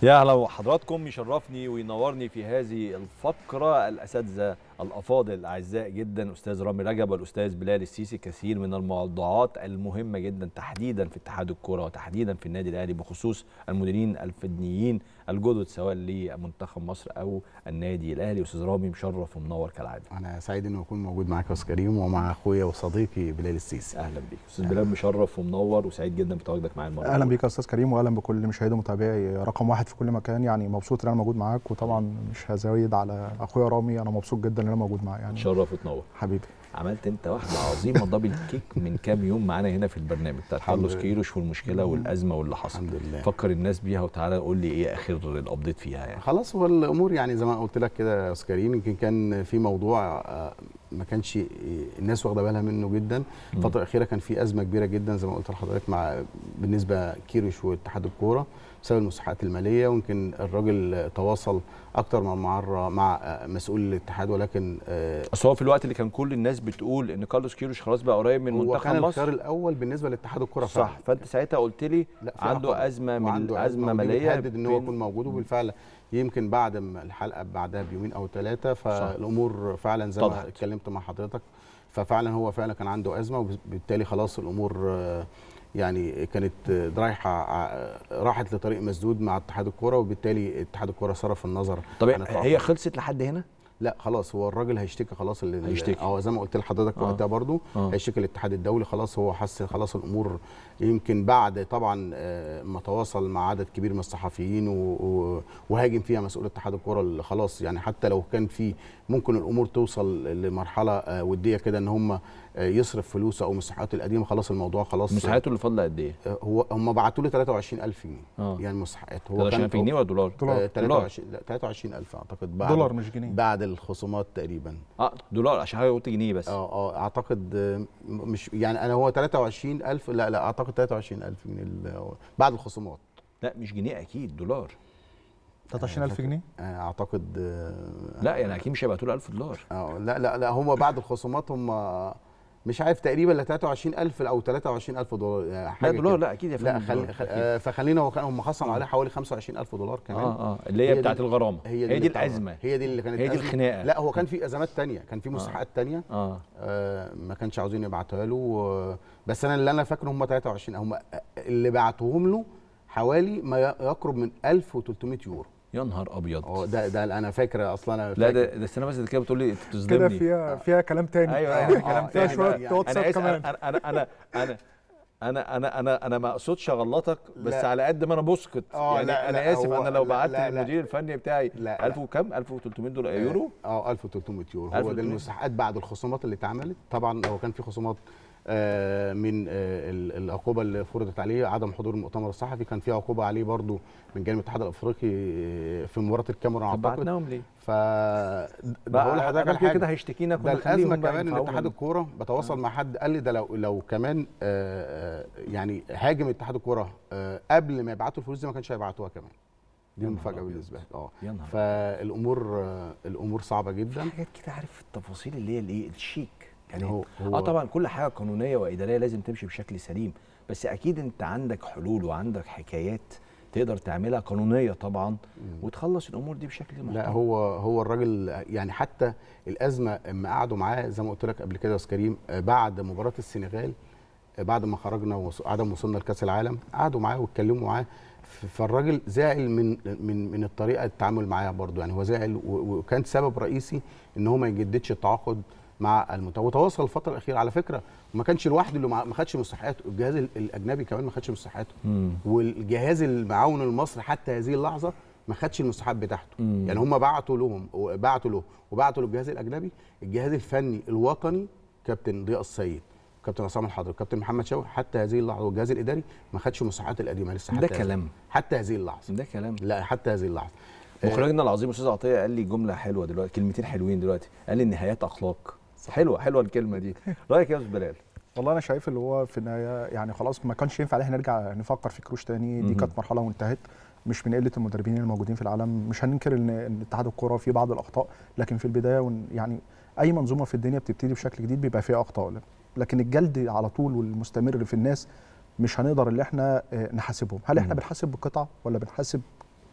يا اهلا وحضراتكم يشرفني وينورني في هذه الفقره الاساتذه الافاضل الاعزاء جدا استاذ رامي رجب والاستاذ بلال السيسي كثير من الموضوعات المهمه جدا تحديدا في اتحاد الكره وتحديدا في النادي الاهلي بخصوص المديرين الفنيين الجدد سواء لمنتخب مصر او النادي الاهلي استاذ رامي مشرف ومنور كالعاده انا سعيد اني اكون موجود معاك يا استاذ كريم ومع اخويا وصديقي بلال السيسي اهلا بيك استاذ بلال مشرف ومنور وسعيد جدا بتواجدك معايا المره اهلا بيك يا استاذ كريم واهلا بكل مشاهدي ومتابعي رقم واحد في كل مكان يعني مبسوط ان انا موجود معاك وطبعا مش هزايد على اخويا رامي انا مبسوط جدا ان انا موجود معاه يعني شرف وتنور حبيبي عملت انت واحده عظيمه دبل كيك من كام يوم معانا هنا في البرنامج بتاع كارلوس كيروش والمشكله والازمه واللي حصل الحمد لله فكر الناس بيها وتعالى قول لي ايه اخر الابديت فيها يعني خلاص هو الامور يعني زي ما قلت لك كده يا استاذ كريم يمكن كان في موضوع آه، ما كانش الناس واخده بالها منه جدا الفتره الاخيره كان في ازمه كبيره جدا زي ما قلت لحضرتك مع بالنسبه كيروش واتحاد الكوره بسبب المساحات الماليه ويمكن الراجل تواصل اكتر من مره مع آه، مسؤول الاتحاد ولكن آه، اصل هو في الوقت اللي كان كل الناس بتقول ان كارلوس كيروش خلاص بقى قريب من هو منتخب كان مصر الخيار الاول بالنسبه لاتحاد الكره صح فانت ساعتها قلت لي لا في عنده عقبة. ازمه من وعنده ازمه ودي ماليه بتهدد ان هو بين- يكون موجود وبالفعل يمكن بعد ما الحلقه بعدها بيومين او ثلاثه فالامور فعلا زي ما اتضحت. اتكلمت مع حضرتك ففعلا هو فعلا كان عنده ازمه وبالتالي خلاص الامور آه، يعني كانت آه، رايحه آه، راحت لطريق مسدود مع اتحاد الكوره وبالتالي اتحاد الكوره صرف النظر طب عن التوقف. هي خلصت لحد هنا لا خلاص هو الراجل هيشتكي خلاص اللي هيشتكي. اه زي ما قلت لحضرتك آه. وقتها برضو آه. هيشتكي الاتحاد الدولي خلاص هو حس خلاص الامور يمكن بعد طبعا آه، ما تواصل مع عدد كبير من الصحفيين و- و- وهاجم فيها مسؤول اتحاد الكره اللي خلاص يعني حتى لو كان في ممكن الامور توصل لمرحله آه، وديه كده ان هم آه، يصرف فلوسه او مساحاته القديمه خلاص الموضوع خلاص مساحته اللي فاضله قد ايه؟ آه، هو هم بعتوا له 23000 جنيه اه يعني مساحات هو 23000 جنيه ولا دولار؟ دولار. آه، 23 لا 23000 اعتقد بعد دولار مش جنيه بعد الخصومات تقريبا اه دولار عشان حضرتك قلت جنيه بس اه اه اعتقد آه، م- مش يعني انا هو 23000 لا لا اعتقد 23000 جنيه ال- بعد الخصومات لا مش جنيه اكيد دولار 23000 جنيه آه، اعتقد آه، لا يعني اكيد مش هيبعتوا له 1000 دولار اه لا لا لا هم بعد الخصومات هم مش عارف تقريبا لا 23000 او 23000 دولار آه، لا حاجه دولار كده. لا اكيد يا لا فندم خل... دولار، خل... أكيد. آه فخلينا هو كان هم خصموا عليه حوالي 25000 دولار كمان اه اه اللي هي هي دي- بتاعت الغرامه هي دي, اللي الازمه هي دي اللي كانت هي دي أزمة. الخناقه لا هو كان في ازمات تانية كان في مساحات تانية اه آه، ما كانش عاوزين يبعتوها له و- بس انا اللي انا فاكره هم 23 هم اللي بعتوهم له حوالي ما ي- يقرب من 1300 يورو يا نهار ابيض اه ده ده انا فاكر اصلا انا لا فاكر. ده ده استنى بس انت كده بتقول لي انت كده بتظلمني فيها فيها كلام تاني ايوه آه، فيها آه، كلام فيها تاني شوية بقى. يعني واتساب انا اسف كمان. انا انا انا انا انا انا انا انا ما اقصدش اغلطك بس لا. على قد ما انا بسكت آه، يعني لا، انا لا، اسف هو- انا لو لا، بعت لا، لا. للمدير الفني بتاعي لا، لا. 1000 وكام 1300 دولار يورو اه 1300 يورو هو 1300. ده المساحات بعد الخصومات اللي اتعملت طبعا هو كان في خصومات آه، من آه، ال- العقوبه اللي فرضت عليه عدم حضور المؤتمر الصحفي كان في عقوبه عليه برضو من جانب الاتحاد الافريقي آه، في مباراه الكاميرون طب اعتقد بعتناهم ليه؟ ف بقول لحضرتك أنا على كده حاجه كده هيشتكينا ده كنا الازمه نخليهم بقى كمان ان ينفعونا. اتحاد الكوره بتواصل مع حد قال لي ده لو لو كمان آه، آه، يعني هاجم اتحاد الكوره آه، قبل ما يبعتوا الفلوس دي ما كانش هيبعتوها كمان دي يا نهار مفاجاه أبيض. بالنسبه لي اه يا نهار فالامور آه، الامور صعبه جدا حاجات كده عارف التفاصيل اللي هي الايه الشيك يعني هو- اه هو- طبعا كل حاجه قانونيه واداريه لازم تمشي بشكل سليم بس اكيد انت عندك حلول وعندك حكايات تقدر تعملها قانونيه طبعا وتخلص الامور دي بشكل محترم لا هو هو الراجل يعني حتى الازمه اما قعدوا معاه زي ما قلت لك قبل كده يا استاذ كريم آه، بعد مباراه السنغال آه، بعد ما خرجنا وص- عدم وصلنا لكاس العالم قعدوا معاه واتكلموا معاه ف- فالراجل زعل من من من الطريقه التعامل معاه برضه يعني هو زعل و- وكان سبب رئيسي ان هو ما يجددش التعاقد مع المنتخب وتواصل الفتره الاخيره على فكره ما كانش لوحده اللي مع- ما خدش مساحاته الجهاز ال- الاجنبي كمان ما خدش مساحاته مم. والجهاز المعاون المصري حتى هذه اللحظه ما خدش المساحات بتاعته مم. يعني هم بعتوا لهم بعتوا له وبعتوا للجهاز الاجنبي الجهاز الفني الوطني كابتن ضياء السيد كابتن عصام الحضري كابتن محمد شوقي حتى هذه اللحظه والجهاز الاداري ما خدش المساحات القديمه لسه ده حتى هذه- كلام حتى هذه اللحظه ده كلام لا حتى هذه اللحظه مخرجنا العظيم استاذ عطيه قال لي جمله حلوه دلوقتي كلمتين حلوين دلوقتي قال لي النهايات اخلاق حلوه حلوه الكلمه دي رايك يا استاذ بلال والله انا شايف اللي هو في النهايه يعني خلاص ما كانش ينفع ان احنا نرجع نفكر في كروش تاني دي مهم. كانت مرحله وانتهت مش من قله المدربين الموجودين في العالم مش هننكر ان ان اتحاد الكوره فيه بعض الاخطاء لكن في البدايه ون- يعني اي منظومه في الدنيا بتبتدي بشكل جديد بيبقى فيها اخطاء لكن الجلد على طول والمستمر في الناس مش هنقدر ان احنا آه، نحاسبهم هل احنا مم. بنحاسب بالقطعه ولا بنحاسب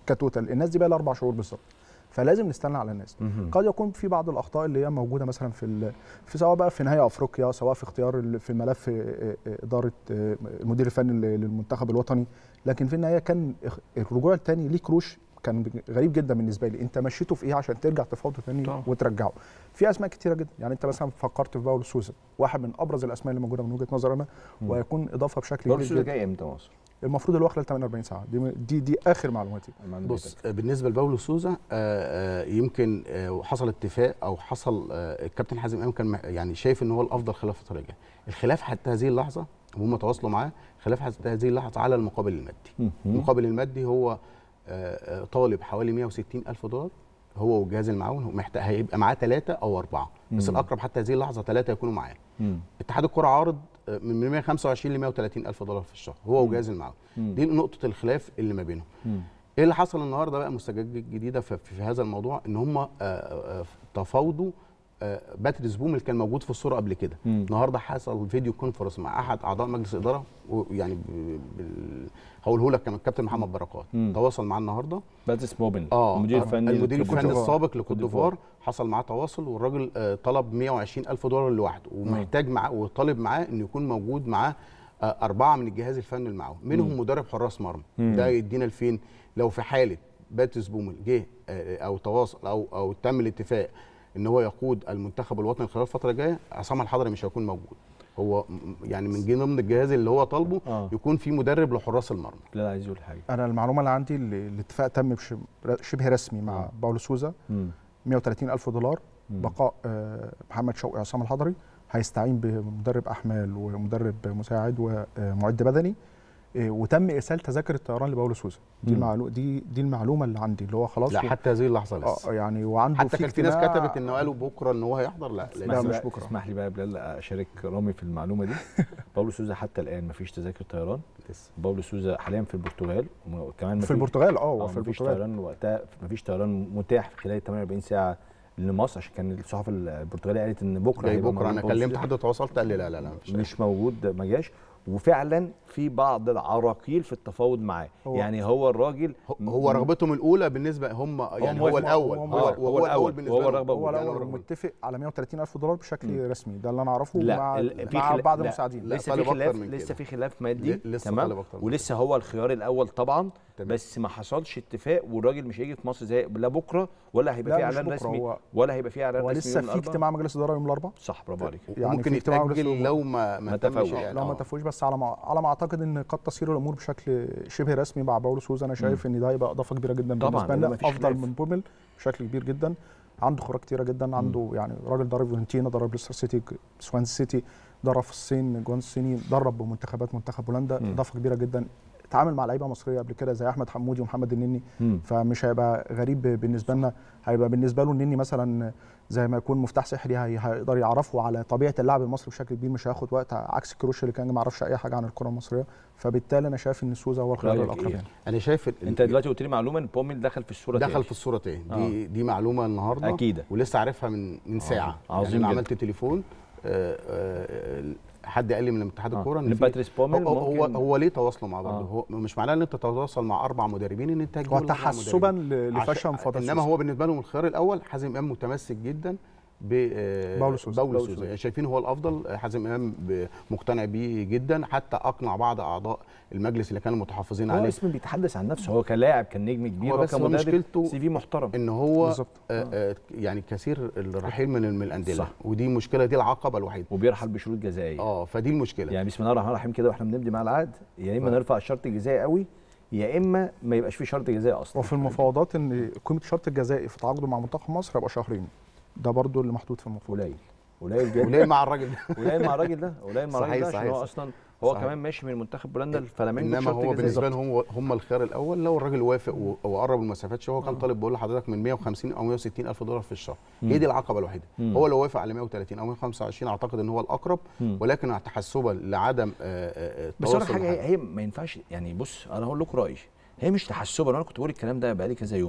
كتوتال الناس دي بقى لها اربع شهور بالظبط فلازم نستنى على الناس مهم. قد يكون في بعض الاخطاء اللي هي موجوده مثلا في ال- في سواء بقى في نهائي افريقيا سواء في اختيار ال- في ملف آه، آه، اداره آه، المدير الفني لل- للمنتخب الوطني لكن في النهايه كان اخ- الرجوع الثاني ليه كروش كان غريب جدا بالنسبه لي انت مشيته في ايه عشان ترجع تفاوضه ثاني طبعا. وترجعه في اسماء كتيره جدا يعني انت مثلا فكرت في باولو سوزا واحد من ابرز الاسماء اللي موجوده من وجهه نظر انا مم. وهيكون اضافه بشكل بورسو كبير ده جدا جاي امتى مصر؟ المفروض اللي هو خلال 48 ساعه دي دي, دي اخر معلوماتي بص آه، بالنسبه لباولو سوزا آه، آه، يمكن آه، حصل اتفاق او حصل آه، الكابتن حازم امام كان مح- يعني شايف ان هو الافضل خلاف الفتره الجايه الخلاف حتى هذه اللحظه وهم تواصلوا معاه خلاف حتى هذه اللحظه على المقابل المادي مهم. المقابل المادي هو آه، آه، طالب حوالي 160 الف دولار هو والجهاز المعاون هو محتاج هيبقى معاه ثلاثه او اربعه بس مم. الاقرب حتى هذه اللحظه ثلاثه يكونوا معاه مم. اتحاد الكره عارض آه، من 125 ل 130 الف دولار في الشهر هو وجهاز المعاون مم. دي نقطه الخلاف اللي ما بينهم مم. ايه اللي حصل النهارده بقى مستجدات جديده في, في هذا الموضوع ان هم آه، آه، تفاوضوا آه، باتريس بوم اللي كان موجود في الصوره قبل كده مم. النهارده حصل فيديو كونفرنس مع احد اعضاء مجلس الاداره ويعني ب- بال... هقوله لك كمان الكابتن محمد بركات مم. تواصل معاه النهارده باتس بوبن اه المدير آه، الفني المدير لكوت الفني ديفوار. السابق كوت لكوت ديفوار. ديفوار حصل معاه تواصل والراجل آه، طلب 120 الف دولار لوحده ومحتاج معاه وطالب معاه انه يكون موجود معاه آه، اربعه من الجهاز الفني المعاون منهم مم. مدرب حراس مرمى مم. ده يدينا لفين لو في حاله باتس بومل جه آه، او تواصل او او تم الاتفاق ان هو يقود المنتخب الوطني خلال الفتره الجايه عصام الحضري مش هيكون موجود هو م- يعني من جه ضمن الجهاز اللي هو طالبه آه. يكون في مدرب لحراس المرمى لا عايز يقول حاجه انا المعلومه اللي عندي اللي الاتفاق تم بش- شبه رسمي مع آه. باولو سوزا مم. 130 الف دولار مم. بقاء آه، محمد شوقي عصام الحضري هيستعين بمدرب احمال ومدرب مساعد ومعد بدني آه، وتم ارسال تذاكر الطيران لباولو سوزا دي مم. المعلومه دي دي المعلومه اللي عندي اللي هو خلاص لا هو- حتى هذه اللحظه لسه اه يعني وعنده حتى كان في ناس اجتماع- كتبت انه قالوا بكره ان هو هيحضر لا لا، اسمح لي مش بقى- بكرة. اسمح لي بقى يا بلال اشارك رامي في المعلومه دي باولو سوزا حتى الان مفيش تذاكر طيران لسه باولو سوزا حاليا في البرتغال وكمان في البرتغال اه هو آه، في مفيش البرتغال طيران وقتها مفيش طيران متاح في خلال 48 ساعه لمصر عشان كان الصحافه البرتغاليه قالت ان بكره جاي هيبقى بكره انا موجود باولو كلمت سوزا. حد تواصلت قال لي لا لا لا مفيش مش موجود ما جاش وفعلا في بعض العراقيل في التفاوض معاه هو- يعني هو الراجل هو- هو رغبتهم الاولى بالنسبه هم يعني موافق هو مع- الاول هو هو, موافق. هو, هو هو الأول. الاول بالنسبه وهو لهم. الرغبة هو يعني الاول رغبة. متفق على 130 الف دولار بشكل مم. رسمي ده اللي انا اعرفه لا مع, ال- في مع خلا- بعض لا، المساعدين لا، لسه طالب في أكتر خلاف من لسه كده. في خلاف مادي ل- لسه تمام طالب أكتر من ولسه هو الخيار الاول طبعا تمام. بس ما حصلش اتفاق والراجل مش هيجي في مصر زي لا بكره ولا هيبقى لا، في مش اعلان بكرة، رسمي هو- ولا هيبقى في اعلان هو رسمي لسه يوم في الأربعاء. اجتماع مجلس اداره يوم الاربعاء صح برافو عليك يعني وممكن في اجتماع مجلس يتاجل الأمور. لو ما ما ما تمش تفاوض. يعني لو ما آه. تفوش بس على ما على ما اعتقد ان قد تسير الامور بشكل شبه رسمي مع باولو سوزا انا شايف ان ده هيبقى اضافه كبيره جدا طبعاً، بالنسبه ده لنا مفيش افضل خلاف. من بومل بشكل كبير جدا عنده خبرات كتيره جدا عنده يعني راجل درب فيورنتينا درب ليستر سيتي سوان سيتي درب في الصين جوان الصيني درب بمنتخبات منتخب هولندا مم. اضافه كبيره جدا اتعامل مع لعيبه مصريه قبل كده زي احمد حمودي ومحمد النني مم. فمش هيبقى غريب بالنسبه لنا هيبقى بالنسبه له النني مثلا زي ما يكون مفتاح سحري هي- هيقدر يعرفه على طبيعه اللاعب المصري بشكل كبير مش هياخد وقت عكس كروش اللي كان ما يعرفش اي حاجه عن الكره المصريه فبالتالي انا شايف ان سوزا هو الخيار رأيك الاقرب إيه؟ يعني انا شايف ال- انت دلوقتي قلت لي معلومه ان بوميل دخل في الصوره دخل تاني. في الصوره تاني دي دي معلومه النهارده اكيد ولسه عارفها من من ساعه عظيم يعني انا جدا. عملت تليفون آه، آه، حد قال لي من اتحاد آه. الكوره ان في- لباتريس بوميل هو هو, ممكن- هو ليه تواصلوا مع بعض آه. هو مش معناه ان انت تتواصل مع اربع مدربين ان انت تجيب الأربع وتحسبا مدربين. ل- لفشل عشان- مفاوضات انما سوزا. هو بالنسبه لهم الخيار الاول حازم امام متمسك جدا ب آه، باولو سوزا. باولو باولو سوزا سوزا. يعني شايفين هو الافضل آه، حازم امام ب- مقتنع بيه جدا حتى اقنع بعض اعضاء المجلس اللي كانوا متحفظين هو عليه اسم بيتحدث عن نفسه هو كلاعب كان نجم كبير هو هو بس هو كمدرب مشكلته سي في محترم ان هو بالظبط. آه آه يعني كثير الرحيل من من الانديه صح. ودي مشكله دي العقبه الوحيده وبيرحل بشروط جزائيه اه فدي المشكله يعني بسم الله الرحمن الرحيم كده واحنا بنبدي مع العقد يا اما آه. نرفع الشرط الجزائي قوي يا اما ما يبقاش في شرط جزائي اصلا وفي المفاوضات ان قيمه الشرط الجزائي في تعاقده مع منتخب مصر هيبقى شهرين ده برضو اللي محطوط في المفاوضات قليل قليل جدا وليه مع الراجل ده قليل مع الراجل ده قليل مع الراجل صحيح، ده عشان صحيح، هو صحيح. اصلا هو صحيح. كمان ماشي من منتخب بولندا الفلامينجو انما بشرط هو جزائي. بالنسبه لهم هو- هم الخيار الاول لو الراجل وافق و- وقرب المسافات شويه هو كان طالب بقول لحضرتك من 150 او 160 الف دولار في الشهر مم. هي دي العقبه الوحيده مم. هو لو وافق على 130 او 125 اعتقد ان هو الاقرب مم. ولكن تحسبا لعدم آه، آه، بس اقول لك التواصل حاجه مع هي, هي ما ينفعش يعني بص انا هقول لكم رايي هي مش تحسبا انا كنت بقول الكلام ده بقالي كذا يوم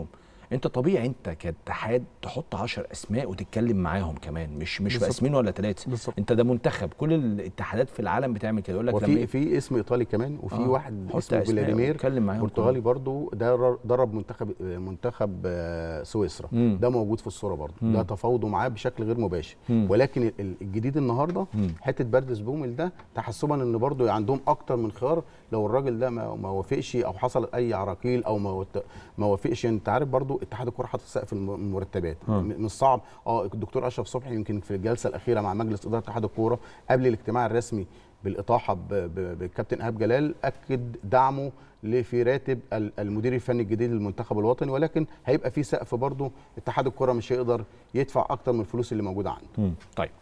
انت طبيعي انت كاتحاد تحط 10 اسماء وتتكلم معاهم كمان مش مش في بالظبط. اسمين ولا ثلاثه بالظبط انت ده منتخب كل الاتحادات في العالم بتعمل كده يقول لك لما وفي إيه؟ في اسم ايطالي كمان وفي آه، واحد حط اسمه أسماء فلاديمير واتكلم معاهم برتغالي برضو ده ر- درب منتخب منتخب آه، سويسرا مم. ده موجود في الصوره برضو مم. ده تفاوضوا معاه بشكل غير مباشر مم. ولكن ال- ال- الجديد النهارده مم. حته بردس بومل ده تحسبا ان برضو عندهم اكتر من خيار لو الراجل ده ما ما وافقش او حصل اي عراقيل او ما وت- ما وافقش انت عارف برضو اتحاد الكره حاطط سقف الم- المرتبات آه. م- من الصعب اه الدكتور اشرف صبحي يمكن في الجلسه الاخيره مع مجلس اداره اتحاد الكوره قبل الاجتماع الرسمي بالاطاحه ب- ب- بالكابتن ايهاب جلال اكد دعمه ل- في راتب ال- المدير الفني الجديد للمنتخب الوطني ولكن هيبقى في سقف برضه اتحاد الكره مش هيقدر يدفع اكتر من الفلوس اللي موجوده عنده مم. طيب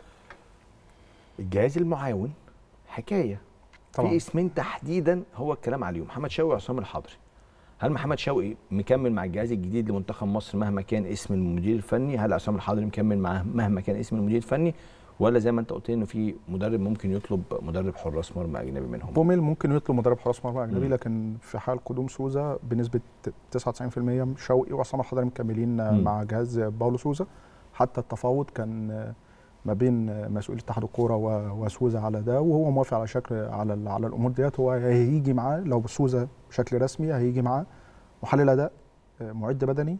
الجهاز المعاون حكايه طبعاً. في اسمين تحديدا هو الكلام عليهم محمد شوقي وعصام الحضري هل محمد شوقي مكمل مع الجهاز الجديد لمنتخب مصر مهما كان اسم المدير الفني هل عصام الحضري مكمل معاه مهما كان اسم المدير الفني ولا زي ما انت قلت لي انه في مدرب ممكن يطلب مدرب حراس مرمى اجنبي منهم بوميل ممكن يطلب مدرب حراس مرمى اجنبي مم. لكن في حال قدوم سوزا بنسبه 99% شوقي وعصام الحضري مكملين مم. مع جهاز باولو سوزا حتى التفاوض كان ما بين مسؤول اتحاد الكوره و- وسوزا على ده وهو موافق على شكل على ال- على الامور ديت هو هيجي معاه لو سوزا بشكل رسمي هيجي معاه محلل اداء معد بدني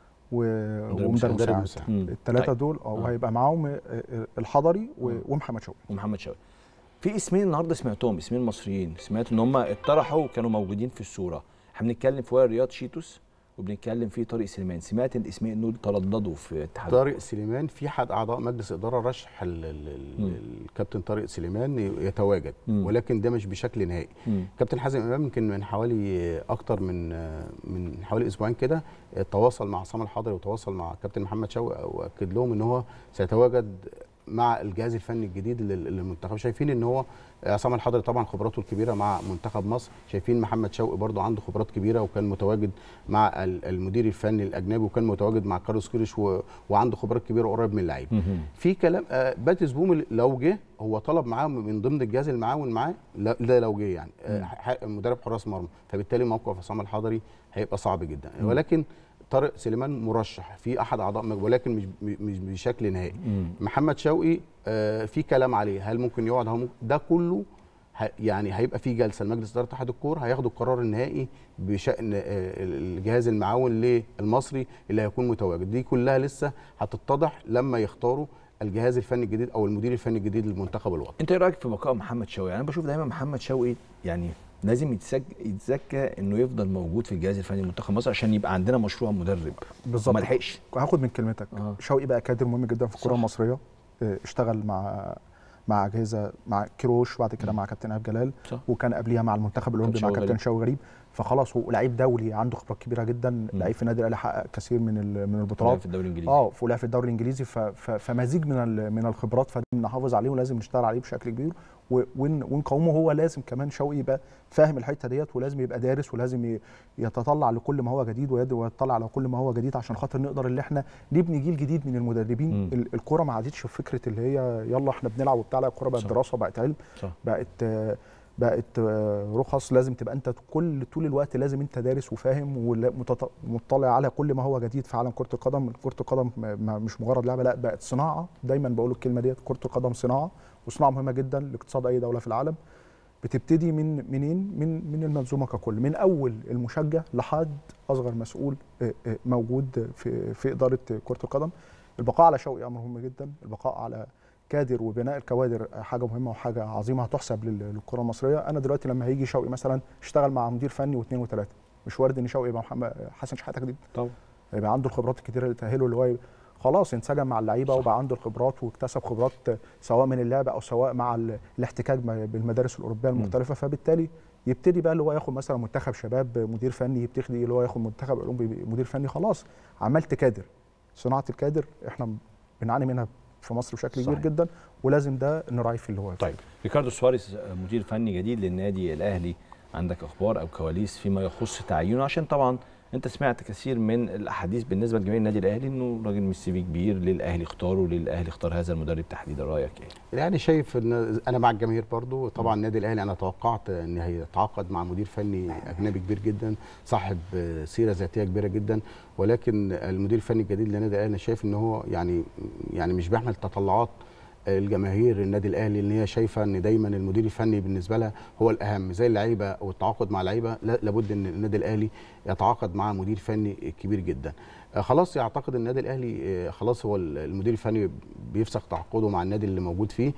و- مدرب ومدرب مدرب مساعد مساعد. مم. الثلاثه طيب. دول اه آه. وهيبقى معاهم آه، آه، الحضري و- آه. ومحمد شوقي ومحمد شوقي في اسمين النهارده سمعتهم اسمين مصريين سمعت ان هم اتطرحوا وكانوا موجودين في الصوره احنا بنتكلم في وائل رياض شيتوس وبنتكلم في طارق سليمان سمعت الاسمين دول ترددوا في اتحاد طارق سليمان في حد اعضاء مجلس اداره رشح ال- ال- مم. ال- الكابتن طارق سليمان يتواجد مم. ولكن ده مش بشكل نهائي مم. كابتن حازم امام يمكن من حوالي اكتر من من حوالي اسبوعين كده تواصل مع عصام الحضري وتواصل مع كابتن محمد شوقي واكد لهم ان هو سيتواجد مع الجهاز الفني الجديد لل- للمنتخب شايفين ان هو عصام الحضري طبعا خبراته الكبيره مع منتخب مصر شايفين محمد شوقي برضو عنده خبرات كبيره وكان متواجد مع ال- المدير الفني الاجنبي وكان متواجد مع كارلوس كيروش و- وعنده خبرات كبيره قريب من اللعيبه مهم. في كلام آه باتيس بوم لو جه هو طلب معاه من ضمن الجهاز المعاون معاه لا- ده لو جه يعني آه مم. ح- مدرب حراس مرمى فبالتالي موقف عصام الحضري هيبقى صعب جدا مم. ولكن طارق سليمان مرشح في احد اعضاء مج- ولكن مش مش بشكل نهائي مم. محمد شوقي آه في كلام عليه هل ممكن يقعد هل ممكن ده كله ه- يعني هيبقى في جلسه لمجلس اداره اتحاد الكوره هياخدوا القرار النهائي بشان آه، الجهاز المعاون للمصري اللي هيكون متواجد دي كلها لسه هتتضح لما يختاروا الجهاز الفني الجديد او المدير الفني الجديد للمنتخب الوطني انت ايه رايك في بقاء محمد شوقي يعني انا بشوف دايما محمد شوقي يعني لازم يتسج... يتزكى انه يفضل موجود في الجهاز الفني لمنتخب مصر عشان يبقى عندنا مشروع مدرب بالظبط وما لحقش هاخد من كلمتك آه. شوقي بقى كادر مهم جدا في الكره صح. المصريه آه، اشتغل مع مع اجهزه مع كيروش وبعد كده مم. مع كابتن ايهاب جلال صح وكان قبليها مع المنتخب الاولمبي مع شوقي كابتن غريب. شوقي غريب فخلاص هو لعيب دولي عنده خبرات كبيره جدا لعيب في النادي الاهلي حقق كثير من ال- من البطولات في الدوري الانجليزي اه ولعب في الدوري الانجليزي ف- ف- فمزيج من ال- من الخبرات فدي نحافظ عليه ولازم نشتغل عليه بشكل كبير و- ون- ونقومه هو لازم كمان شوقي يبقى فاهم الحته ديت ولازم يبقى دارس ولازم ي- يتطلع لكل ما هو جديد ويد- ويطلع على كل ما هو جديد عشان خاطر نقدر اللي احنا نبني جيل جديد من المدربين مم. ال- الكوره ما عادتش في فكره اللي هي يلا احنا بنلعب وبتاع لا الكوره بقت صح. دراسه بقت علم صح بقت آه، بقت آه، رخص لازم تبقى انت كل طول الوقت لازم انت دارس وفاهم ومطلع على كل ما هو جديد في عالم كره القدم كره القدم ما- ما- مش مجرد لعبه لا بقت صناعه دايما بقول الكلمه ديت كره القدم صناعه وصناعه مهمه جدا لاقتصاد اي دوله في العالم بتبتدي من منين من من المنظومه ككل من اول المشجع لحد اصغر مسؤول آه، آه، موجود في في اداره كره القدم البقاء على شوقي امر مهم جدا البقاء على كادر وبناء الكوادر حاجه مهمه وحاجه عظيمه هتحسب لل- للكره المصريه انا دلوقتي لما هيجي شوقي مثلا اشتغل مع مدير فني واثنين وثلاثه مش وارد ان شوقي يبقى محمد حسن شحاته جديد طبعا يبقى عنده الخبرات الكتيره اللي تاهله اللي هو يبقى خلاص انسجم مع اللعيبه صح. وبقى عنده الخبرات واكتسب خبرات سواء من اللعب او سواء مع ال- الاحتكاك ب- بالمدارس الاوروبيه مم. المختلفه فبالتالي يبتدي بقى اللي هو ياخد مثلا منتخب شباب مدير فني يبتدي اللي هو ياخد منتخب اولمبي مدير فني خلاص عملت كادر صناعه الكادر احنا بنعاني منها في مصر بشكل كبير صحيح. جدا ولازم ده نراعي فيه اللي هو طيب ريكاردو سواريز مدير فني جديد للنادي الاهلي عندك اخبار او كواليس فيما يخص تعيينه عشان طبعا انت سمعت كثير من الاحاديث بالنسبه لجماهير النادي الاهلي انه راجل مش سي في كبير للاهلي اختاره للاهلي اختار هذا المدرب تحديدا رايك ايه؟ الاهلي شايف ان انا مع الجماهير برضو طبعا النادي الاهلي انا توقعت ان هيتعاقد مع مدير فني اجنبي كبير جدا صاحب سيره ذاتيه كبيره جدا ولكن المدير الفني الجديد للنادي الاهلي انا شايف ان هو يعني يعني مش بيحمل تطلعات الجماهير النادي الاهلي اللي هي شايفه ان دايما المدير الفني بالنسبه لها هو الاهم زي اللعيبه والتعاقد مع اللعيبه لا- لابد ان النادي الاهلي يتعاقد مع مدير فني كبير جدا آه، خلاص يعتقد النادي الاهلي آه، خلاص هو المدير الفني بيفسخ تعاقده مع النادي اللي موجود فيه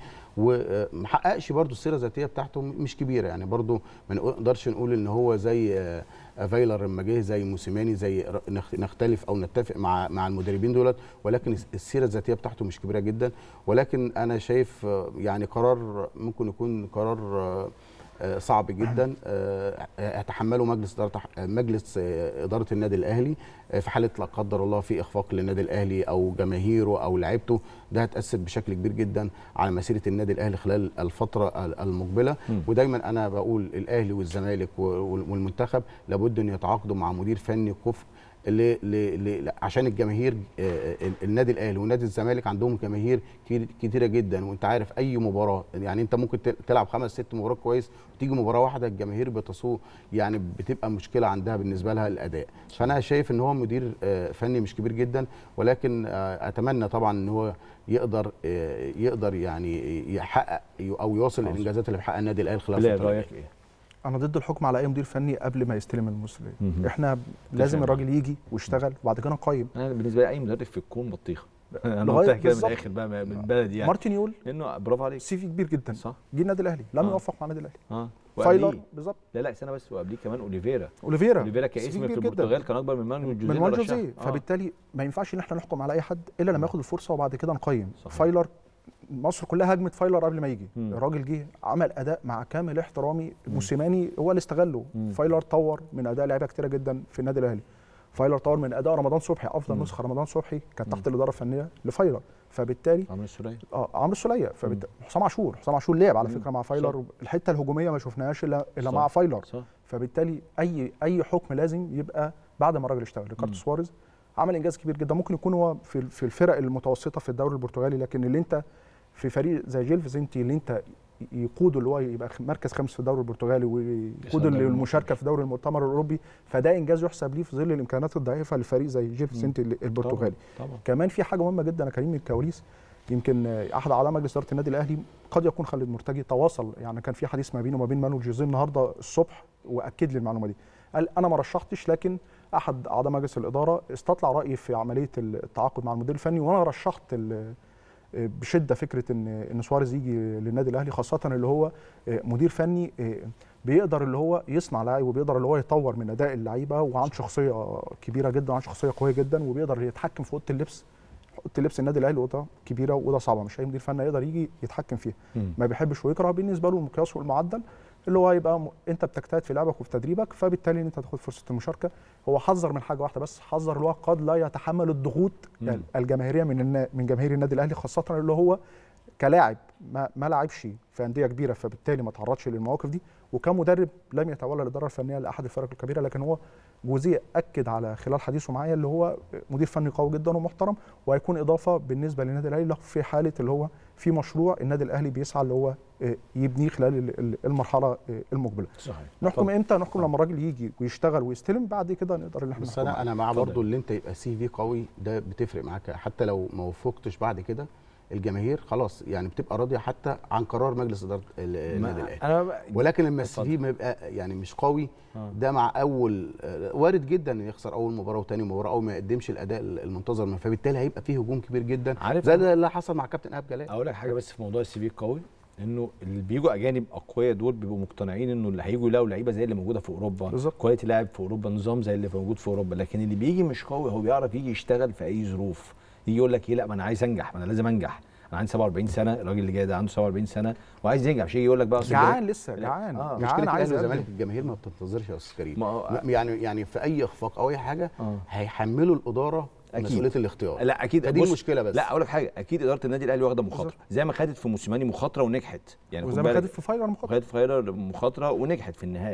ومحققش برضو السيره الذاتيه بتاعته مش كبيره يعني برضو ما نقدرش نقول ان هو زي آه، فايلر لما جه زي موسيماني زي ر- نخ- نختلف او نتفق مع مع المدربين دولت ولكن السيره الذاتيه بتاعته مش كبيره جدا ولكن انا شايف آه، يعني قرار ممكن يكون قرار آه، آه، صعب جدا آه، يتحمله مجلس اداره مجلس آه، اداره النادي الاهلي آه، في حاله لا قدر الله في اخفاق للنادي الاهلي او جماهيره او لعيبته ده هتاثر بشكل كبير جدا على مسيره النادي الاهلي خلال الفتره المقبله مم. ودايما انا بقول الاهلي والزمالك وال- والمنتخب لابد ان يتعاقدوا مع مدير فني كفء ل... ل... ل... عشان الجماهير آه، ال- النادي الاهلي ونادي الزمالك عندهم جماهير كتير- كتيره جدا وانت عارف اي مباراه يعني انت ممكن ت- تلعب خمس ست مباريات كويس وتيجي مباراه واحده الجماهير بتصوه يعني بتبقى مشكله عندها بالنسبه لها الاداء فانا شايف ان هو مدير آه، فني مش كبير جدا ولكن آه، اتمنى طبعا ان هو يقدر آه، يقدر يعني يحقق او يواصل عظيم. الانجازات اللي بيحققها النادي الاهلي خلال بلال الفتره رايك الجايه ايه؟ انا ضد الحكم على اي مدير فني قبل ما يستلم المسؤوليه مهم. احنا لازم تفهم. الراجل يجي ويشتغل وبعد كده نقيم انا بالنسبه لي اي مدرب في الكون بطيخه انا لغاية قلتها كده من بالظبط. الاخر بقى من بلدي يعني مارتن يول لانه برافو عليك سي في كبير جدا صح جه النادي الاهلي لم آه. يوفق مع النادي الاهلي اه فايلر وقبليه- بالظبط لا لا استنى بس وقبليه كمان اوليفيرا اوليفيرا اوليفيرا سي في كاسم كبير في جداً. البرتغال كان اكبر من مانويل جوزيه من وان اللي رشحه. جوزيه آه. فبالتالي ما ينفعش ان احنا نحكم على اي حد الا لما ياخد الفرصه وبعد كده نقيم صحيح. فايلر مصر كلها هجمت فايلر قبل ما يجي مم. الراجل جه عمل اداء مع كامل احترامي موسيماني هو اللي استغله مم. فايلر طور من اداء لعيبه كتيره جدا في النادي الاهلي فايلر طور من اداء رمضان صبحي افضل مم. نسخه رمضان صبحي كانت تحت الاداره الفنيه لفايلر فبالتالي عمرو السوليه اه عمرو السوليه فبالتالي حسام عاشور حسام عاشور لعب على مم. فكره مع صح. فايلر الحته الهجوميه ما شفناهاش الا الا صح. مع فايلر صح فبالتالي اي اي حكم لازم يبقى بعد ما الراجل اشتغل مم. ريكاردو سواريز عمل انجاز كبير جدا ممكن يكون هو في في الفرق المتوسطه في الدوري البرتغالي لكن اللي انت في فريق زي جيل فيزنتي اللي انت يقوده اللي هو يبقى خ- مركز خامس في الدوري البرتغالي ويقوده دوري للمشاركه في دوري المؤتمر الاوروبي فده انجاز يحسب ليه في ظل الامكانيات الضعيفه لفريق زي جيل فيزنتي البرتغالي طبعا طبعا كمان في حاجه مهمه جدا يا كريم من الكواليس يمكن آه، احد اعضاء مجلس اداره النادي الاهلي قد يكون خالد مرتجي تواصل يعني كان في حديث ما بينه وما بين مانويل جوزيه النهارده الصبح واكد لي المعلومه دي قال انا ما رشحتش لكن احد اعضاء مجلس الاداره استطلع رايي في عمليه التعاقد مع المدير الفني وانا رشحت ال- آه، بشده فكره ان ان سواريز يجي للنادي الاهلي خاصه اللي هو آه، مدير فني آه، بيقدر اللي هو يصنع لاعب وبيقدر اللي هو يطور من اداء اللعيبه وعنده شخصيه كبيره جدا وعنده شخصيه قويه جدا وبيقدر يتحكم في اوضه اللبس اوضه اللبس النادي الاهلي اوضه كبيره واوضه صعبه مش اي مدير فني يقدر يجي يتحكم فيها مم. ما بيحبش ويكره بالنسبه له المقياس والمعدل اللي هو هيبقى م... انت بتجتهد في لعبك وفي تدريبك فبالتالي ان انت تاخد فرصه المشاركه هو حذر من حاجه واحده بس حذر اللي هو قد لا يتحمل الضغوط مم. الجماهيريه من النا... من جماهير النادي الاهلي خاصه اللي هو كلاعب ما, ما لعبش في انديه كبيره فبالتالي ما تعرضش للمواقف دي وكمدرب لم يتولى الاداره الفنيه لاحد الفرق الكبيره لكن هو جوزيه اكد على خلال حديثه معايا اللي هو مدير فني قوي جدا ومحترم وهيكون اضافه بالنسبه للنادي الاهلي له في حاله اللي هو في مشروع النادي الاهلي بيسعى اللي هو آه، يبنيه خلال ال- ال- المرحله آه، المقبله صحيح نحكم طبعاً. امتى نحكم لما الراجل يجي ويشتغل ويستلم بعد كده نقدر ان احنا بس نحكم انا عليه. انا مع اتفضل. برضو اللي انت يبقى سي في قوي ده بتفرق معاك حتى لو ما وفقتش بعد كده الجماهير خلاص يعني بتبقى راضيه حتى عن قرار مجلس اداره ال- النادي ما- الاهلي انا بقى- ولكن لما السي اتفضل. في ما يبقى يعني مش قوي آه. ده مع اول آه، وارد جدا انه يخسر اول مباراه وتاني مباراه او ما يقدمش الاداء المنتظر منه فبالتالي هيبقى فيه هجوم كبير جدا عارف زي اللي حصل مع كابتن ايهاب جلال اقول لك حاجه بس في موضوع السي في القوي انه اللي بيجوا اجانب اقوياء دول بيبقوا مقتنعين انه اللي هيجوا يلاقوا لعيبه زي اللي موجوده في اوروبا بالظبط. كواليتي لاعب في اوروبا نظام زي اللي موجود في اوروبا لكن اللي بيجي مش قوي هو بيعرف يجي يشتغل في اي ظروف يجي يقول لك ايه لا ما انا عايز انجح ما انا لازم انجح انا عندي 47 سنه الراجل اللي جاي ده عنده 47 سنه وعايز ينجح مش يجي يقول لك بقى أصل جعان لسه لا. جعان آه. مشكله جعان الاهلي عايز والزمالك يقدم. الجماهير ما بتنتظرش يا استاذ كريم ما هو- يعني يعني في اي اخفاق او اي حاجه آه. هيحملوا الاداره أكيد. مسؤوليه الاختيار لا اكيد فدي بص، المشكله بس لا اقول لك حاجه اكيد اداره النادي الاهلي واخده مخاطره بالظبط. زي ما خدت في موسيماني مخاطره ونجحت يعني خد وزي ما بالك. خدت في فايلر مخاطره وخدت فايلر مخاطره ونجحت في النهايه يعني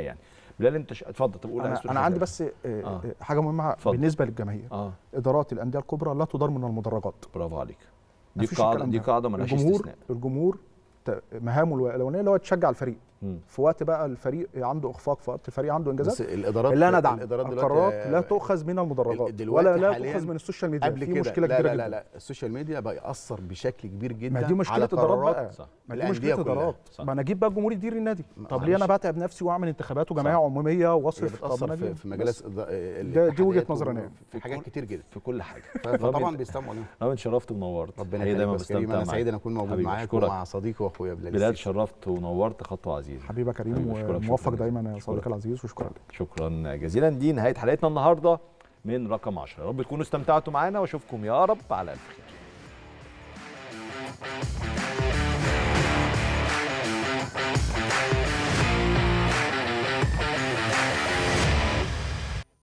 بلال انت ش... اتفضل طب قول عايز انا, تقول أنا حاجة. عندي بس آه، آه. آه. حاجه مهمه اتفضل. بالنسبه للجماهير اه ادارات الانديه الكبرى لا تدار من المدرجات برافو عليك دي مفيش قاعده الكلام دي ده. قاعده مالهاش الجمهور استثناء الجمهور ت- مهامه الاولانيه اللي هو تشجع الفريق مم. في وقت بقى الفريق عنده اخفاق في وقت الفريق عنده انجازات بس الادارات اللي انا ادعم الادارات دلوقتي القرارات لا آه، تؤخذ من المدرجات دلوقتي ولا لا حالياً تؤخذ من السوشيال ميديا قبل في كده مشكله لا كبيره لا لا جدا لا السوشيال ميديا بقى ياثر بشكل كبير جدا ما دي مشكله على ادارات قرارات بقى صح ما دي الأندية مشكله كلها. ادارات صح. ما انا اجيب بقى الجمهور يدير النادي ما- طب ليه انا معلش. بتعب نفسي واعمل انتخابات وجمعيه صح. عموميه هي واصرف طب بتاثر أنا في, ليه؟ في بس. مجالس الد- ده- دي وجهة الاتحادات نظر و- أنا. في حاجات كتير جدا في كل حاجه ف- فطبعا بيستمعوا لنا رامي اتشرفت ونورت ربنا حقيقي يخليك دايما يا أستاذ كريم بستمتع انا سعيد معاك. ان اكون موجود حبيبي، معاك أشكرك. ومع صديقي واخويا بلال بلال السيسي. شرفت ونورت خطوه عزيزه حبيبي يا كريم حبيبي، أشكرك، وموفق شكراً دايما يا جزيلاً. صديقي العزيز وشكرا لك شكرا جزيلا دي نهايه حلقتنا النهارده من رقم 10 يا رب تكونوا استمتعتوا معانا واشوفكم يا رب على الف خير